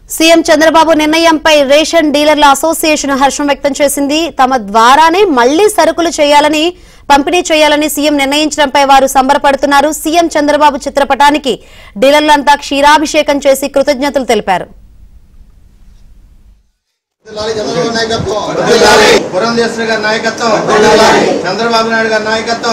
CM Chandrababu నిర్ణయంపై ration డీలర్ల association హర్షం వ్యక్తం చేసింది తమ ద్వారానే మళ్లీ సరుకులు చేయాలని పంపిణీ చేయాలని సీఎం నిర్ణయించడంపై వారు సంబరపడుతున్నారు సీఎం చంద్రబాబు చిత్రపటానికి డీలర్లంతా క్షీరాభిషేకం చేసి కృతజ్ఞతలు తెలిపారు వర్ధిల్లాలి చంద్రబాబు నాయకత్వం పురంధేశ్వరి గారి నాయకత్వం చంద్రబాబు నాయుడు గారి నాయకత్వం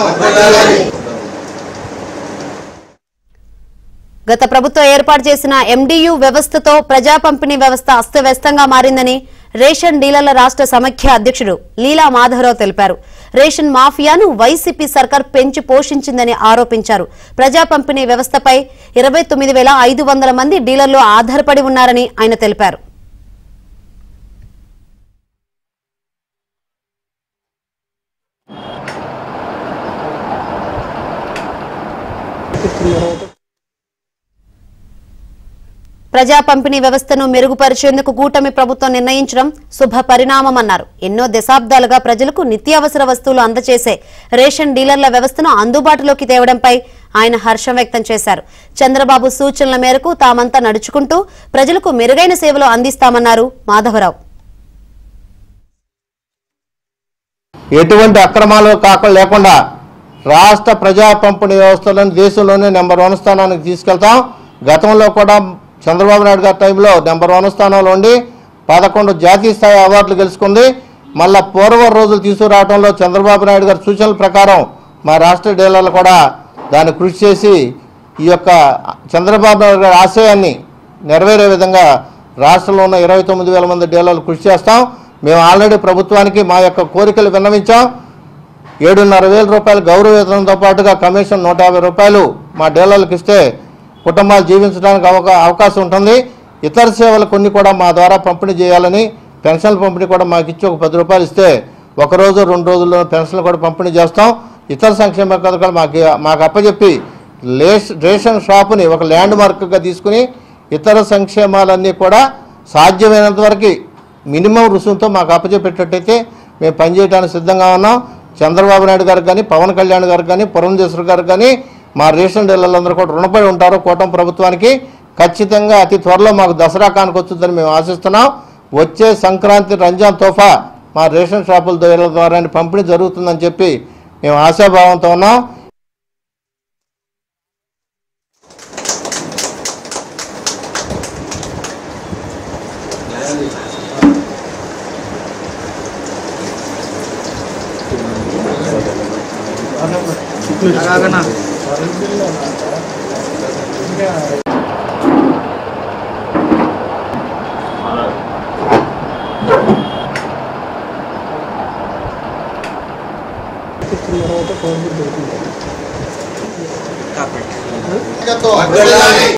గత ప్రభుత్వం ఏర్పాటు చేసిన ఎండియు వ్యవస్థతో ప్రజా పంపిణీ వ్యవస్థ అస్తవ్యస్తంగా మారిందని రేషన్ డీలర్ల రాష్ట్ర సమైక్య అధ్యక్షుడు లీలా మాధవరావు తెలిపారు రేషన్ మాఫియాను వైసీపీ సర్కార్ పెంచి పోషించిందని ఆరోపించారు ప్రజా పంపిణీ వ్యవస్థపై ఇరవై తొమ్మిది వేల ఐదు వందల మంది డీలర్లు ఆధారపడి ఉన్నారని ఆయన తెలిపారు ప్రజా పంపిణీ వ్యవస్థను మెరుగుపరిచేందుకు కూటమి ప్రభుత్వం నిర్ణయించడం శుభ పరిణామమన్నారు ఎన్నో దశాబ్దాలుగా ప్రజలకు నిత్యావసర వస్తువులు అందజేసే రేషన్ డీలర్ల వ్యవస్థను అందుబాటులోకి తేవడంపై ఆయన హర్షం వ్యక్తం చేశారు చంద్రబాబు సూచనల మేరకు తామంతా నడుచుకుంటూ ప్రజలకు మెరుగైన సేవలు అందిస్తామన్నారు మాధవరావు ఎటువంటి అక్రమాలు కాకుండా లేకుండా రాష్ట్ర ప్రజా పంపిణీ వ్యవస్థలను దేశంలోనే నెంబర్ వన్ స్థానానికి తీసుకెళ్తాం గతంలో కూడా చంద్రబాబు నాయుడు గారి టైంలో నెంబర్ వన్ స్థానంలో ఉండి పదకొండు జాతీయ స్థాయి అవార్డులు గెలుచుకుంది మళ్ళా పూర్వ రోజులు తీసుకురావడంలో చంద్రబాబు నాయుడు గారి సూచనల ప్రకారం మా రాష్ట్ర డీలర్లు కూడా దాన్ని కృషి చేసి ఈ యొక్క చంద్రబాబు నాయుడు గారి ఆశయాన్ని నెరవేరే విధంగా రాష్ట్రంలో ఉన్న ఇరవై తొమ్మిది వేల మంది డీలర్లు కృషి చేస్తాం మేము ఆల్రెడీ ప్రభుత్వానికి మా యొక్క కోరికలు విన్నవించాం ఏడున్నర వేల రూపాయల గౌరవ వేతనంతో పాటుగా కమిషన్ నూట యాభై రూపాయలు మా డీలర్లకు ఇస్తే కుటుంబాలు జీవించడానికి అవకా అవకాశం ఉంటుంది ఇతర సేవలు కొన్ని కూడా మా ద్వారా పంపిణీ చేయాలని పెన్షన్ల పంపిణీ కూడా మాకు ఇచ్చి ఒక పది రూపాయలు ఇస్తే ఒక రోజు రెండు రోజుల్లో పెన్షన్లు కూడా పంపిణీ చేస్తాం ఇతర సంక్షేమ పథకాలు మాకు మాకు అప్పచెప్పి లేస్ రేషన్ షాపుని ఒక ల్యాండ్ మార్క్గా తీసుకుని ఇతర సంక్షేమాలన్నీ కూడా సాధ్యమైనంత వరకు మినిమం రుసుముతో మాకు అప్పచెప్పేటట్టయితే మేము పనిచేయడానికి సిద్ధంగా ఉన్నాం చంద్రబాబు నాయుడు గారికి కానీ పవన్ కళ్యాణ్ గారికి కానీ పురంధేశ్వర్ గారికి కానీ మా రేషన్ డీలర్లందరూ కూడా రుణపడి ఉంటారు కూటమి ప్రభుత్వానికి ఖచ్చితంగా అతి త్వరలో మాకు దసరా కానుకొచ్చుద్దని మేము ఆశిస్తున్నాం వచ్చే సంక్రాంతి రంజాన్ తోఫా మా రేషన్ షాపుల డీలర్ల ద్వారా పంపిణీ జరుగుతుందని చెప్పి మేము ఆశాభావంతో ఉన్నాం నాయకత్వం